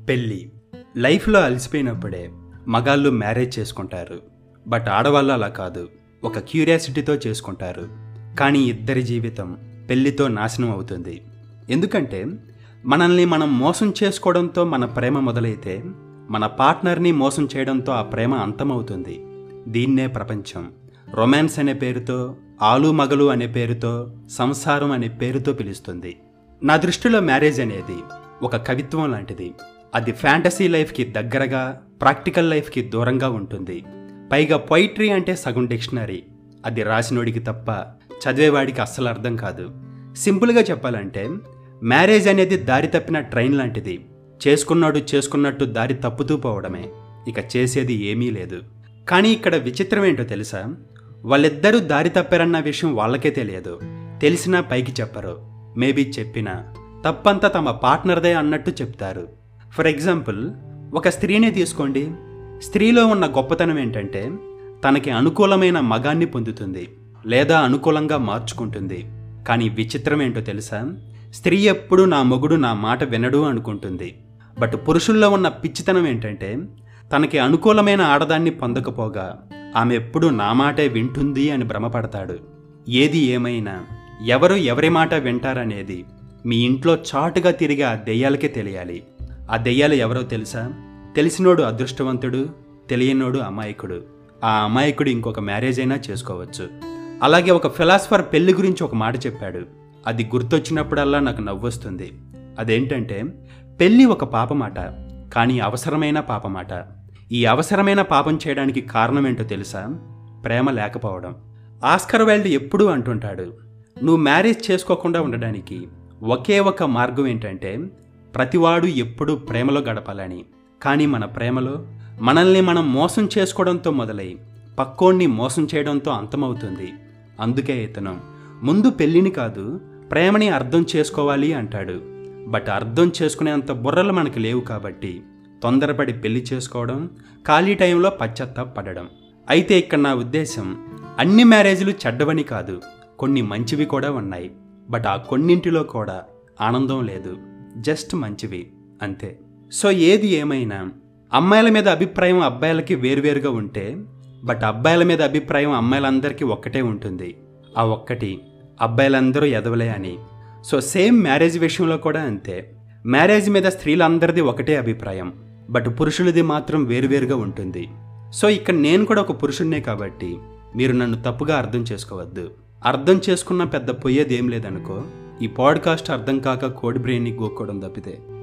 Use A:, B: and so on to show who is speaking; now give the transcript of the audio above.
A: పెళ్ళి లైఫ్లో అలసిపోయినప్పుడే మగాళ్ళు మ్యారేజ్ చేసుకుంటారు బట్ ఆడవాళ్ళు అలా కాదు ఒక క్యూరియాసిటీతో చేసుకుంటారు కానీ ఇద్దరి జీవితం పెళ్లితో నాశనం అవుతుంది ఎందుకంటే మనల్ని మనం మోసం చేసుకోవడంతో మన ప్రేమ మొదలైతే మన పార్ట్నర్ని మోసం చేయడంతో ఆ ప్రేమ అంతమవుతుంది దీన్నే ప్రపంచం రొమాన్స్ అనే పేరుతో ఆలు మగలు అనే పేరుతో సంసారం అనే పేరుతో పిలుస్తుంది నా దృష్టిలో మ్యారేజ్ అనేది ఒక కవిత్వం లాంటిది అది ఫ్యాంటసీ లైఫ్కి దగ్గరగా ప్రాక్టికల్ లైఫ్కి దూరంగా ఉంటుంది పైగా పొయిట్రీ అంటే సగం డిక్షనరీ అది రాసినోడికి తప్ప చదివేవాడికి అస్సలు అర్థం కాదు సింపుల్గా చెప్పాలంటే మ్యారేజ్ అనేది దారి తప్పిన ట్రైన్ లాంటిది చేసుకున్నాడు చేసుకున్నట్టు దారి తప్పుతూ పోవడమే ఇక చేసేది ఏమీ లేదు కానీ ఇక్కడ విచిత్రం ఏంటో తెలుసా వాళ్ళిద్దరూ దారి తప్పారన్న విషయం వాళ్ళకే తెలియదు తెలిసినా పైకి చెప్పరు మేబీ చెప్పినా తప్పంతా తమ పార్ట్నర్దే అన్నట్టు చెప్తారు ఫర్ ఎగ్జాంపుల్ ఒక స్త్రీనే తీసుకోండి స్త్రీలో ఉన్న గొప్పతనం ఏంటంటే తనకి అనుకూలమైన మగాన్ని పొందుతుంది లేదా అనుకూలంగా మార్చుకుంటుంది కానీ విచిత్రం ఏంటో తెలుసా స్త్రీ ఎప్పుడు నా మొగుడు నా మాట వినడు అనుకుంటుంది బట్ పురుషుల్లో ఉన్న పిచ్చితనం ఏంటంటే తనకి అనుకూలమైన ఆడదాన్ని పొందకపోగా ఆమె ఎప్పుడు నా మాటే వింటుంది అని భ్రమపడతాడు ఏది ఏమైనా ఎవరు ఎవరి మాట వింటారనేది మీ ఇంట్లో చాటుగా తిరిగే ఆ దెయ్యాలకే తెలియాలి ఆ దెయ్యాలు ఎవరో తెలుసా తెలిసినోడు అదృష్టవంతుడు తెలియనోడు అమాయకుడు ఆ అమాయకుడు ఇంకొక మ్యారేజ్ అయినా చేసుకోవచ్చు అలాగే ఒక ఫిలాసఫర్ పెళ్లి గురించి ఒక మాట చెప్పాడు అది గుర్తొచ్చినప్పుడల్లా నాకు నవ్వొస్తుంది అదేంటంటే పెళ్ళి ఒక పాపమాట కానీ అవసరమైన పాపమాట ఈ అవసరమైన పాపం చేయడానికి కారణం ఏంటో తెలుసా ప్రేమ లేకపోవడం ఆస్కర్ వైల్డ్ ఎప్పుడూ అంటుంటాడు నువ్వు మ్యారేజ్ చేసుకోకుండా ఉండడానికి ఒకే ఒక మార్గం ఏంటంటే ప్రతివాడు ఎప్పుడూ ప్రేమలో గడపాలని కానీ మన ప్రేమలో మనల్ని మనం మోసం చేసుకోవడంతో మొదలై పక్కోణ్ణి మోసం చేయడంతో అంతమవుతుంది అందుకే ఇతను ముందు పెళ్ళిని కాదు ప్రేమని అర్థం చేసుకోవాలి అంటాడు బట్ అర్థం చేసుకునేంత బుర్రలు మనకు లేవు కాబట్టి తొందరపడి పెళ్లి చేసుకోవడం ఖాళీ టైంలో పశ్చాత్తాపడడం అయితే ఇక్కడ నా ఉద్దేశం అన్ని మ్యారేజ్లు చెడ్డవని కాదు కొన్ని మంచివి కూడా ఉన్నాయి బట్ ఆ కొన్నింటిలో కూడా ఆనందం లేదు జస్ట్ మంచివి అంతే సో ఏది ఏమైనా అమ్మాయిల మీద అభిప్రాయం అబ్బాయిలకి వేరువేరుగా ఉంటే బట్ అబ్బాయిల మీద అభిప్రాయం అమ్మాయిలందరికీ ఒక్కటే ఉంటుంది ఆ ఒక్కటి అబ్బాయిలందరూ ఎదవలే అని సో సేమ్ మ్యారేజ్ విషయంలో కూడా అంతే మ్యారేజ్ మీద స్త్రీలందరిది ఒకటే అభిప్రాయం బట్ పురుషులది మాత్రం వేరువేరుగా ఉంటుంది సో ఇక్కడ నేను కూడా ఒక పురుషుడినే కాబట్టి మీరు నన్ను తప్పుగా అర్థం చేసుకోవద్దు అర్థం చేసుకున్న పెద్ద పోయేది ఏం లేదనుకో ఈ పాడ్కాస్ట్ అర్థం కాక కోడి బ్రెయిన్ని గోక్కోవడం తప్పితే